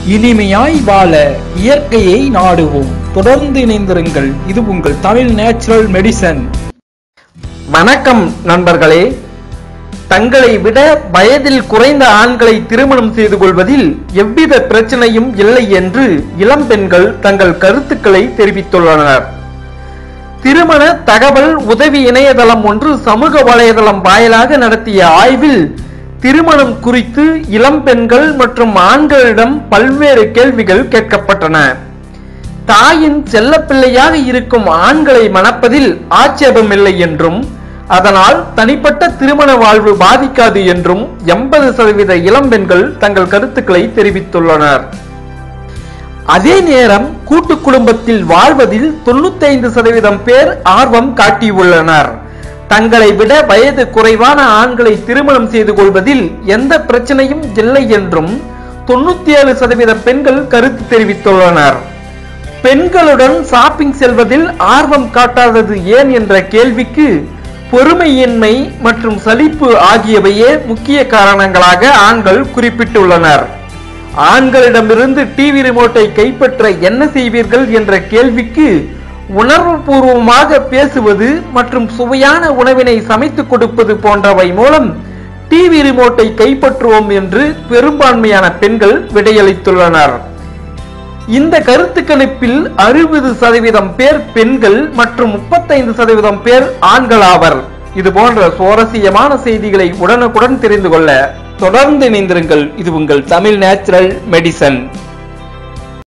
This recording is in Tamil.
இனிமையாய் வாழ இயற்கையை நாடுவோம் தொடர்ந்து இணைந்திருங்கள் இது உங்கள் தமிழ் நேச்சுரல் மெடிசன் வணக்கம் நண்பர்களே தங்களை விட வயதில் குறைந்த ஆண்களை திருமணம் செய்து கொள்வதில் எவ்வித பிரச்சனையும் இல்லை என்று இளம் பெண்கள் தங்கள் கருத்துக்களை தெரிவித்துள்ளனர் திருமண தகவல் உதவி இணையதளம் ஒன்று சமூக வலைதளம் வாயிலாக நடத்திய ஆய்வில் திருமணம் குறித்து இளம் பெண்கள் மற்றும் ஆண்களிடம் பல்வேறு கேள்விகள் கேட்கப்பட்டன தாயின் செல்லப்பிள்ளையாக இருக்கும் ஆண்களை மணப்பதில் ஆட்சேபமில்லை என்றும் அதனால் தனிப்பட்ட திருமண வாழ்வு பாதிக்காது என்றும் எண்பது சதவீத இளம் பெண்கள் தங்கள் கருத்துக்களை தெரிவித்துள்ளனர் அதே நேரம் கூட்டு குடும்பத்தில் வாழ்வதில் தொண்ணூத்தைந்து சதவீதம் பேர் ஆர்வம் காட்டியுள்ளனர் தங்களை விட வயது குறைவான ஆண்களை திருமணம் செய்து கொள்வதில் எந்த பிரச்சனையும் இல்லை என்றும் தொண்ணூத்தி ஏழு சதவீத பெண்கள் கருத்து தெரிவித்துள்ளனர் பெண்களுடன் ஷாப்பிங் செல்வதில் ஆர்வம் காட்டாதது ஏன் என்ற கேள்விக்கு பொறுமையின்மை மற்றும் சலிப்பு ஆகியவையே முக்கிய காரணங்களாக ஆண்கள் குறிப்பிட்டுள்ளனர் ஆண்களிடமிருந்து டிவி ரிமோட்டை கைப்பற்ற என்ன செய்வீர்கள் என்ற கேள்விக்கு உணர்வுபூர்வமாக பேசுவது மற்றும் சுவையான உணவினை சமைத்துக் கொடுப்பது போன்றவை மூலம் டிவி ரிமோட்டை கைப்பற்றுவோம் என்று பெரும்பான்மையான பெண்கள் விடையளித்துள்ளனர் இந்த கருத்து கணிப்பில் அறுபது சதவீதம் பேர் பெண்கள் மற்றும் முப்பத்தைந்து சதவீதம் பேர் ஆண்கள் ஆவர் இது போன்ற சுவாரஸ்யமான செய்திகளை உடனுக்குடன் தெரிந்து கொள்ள தொடர்ந்து இணைந்திருங்கள் இது உங்கள் தமிழ் நேச்சுரல் மெடிசன்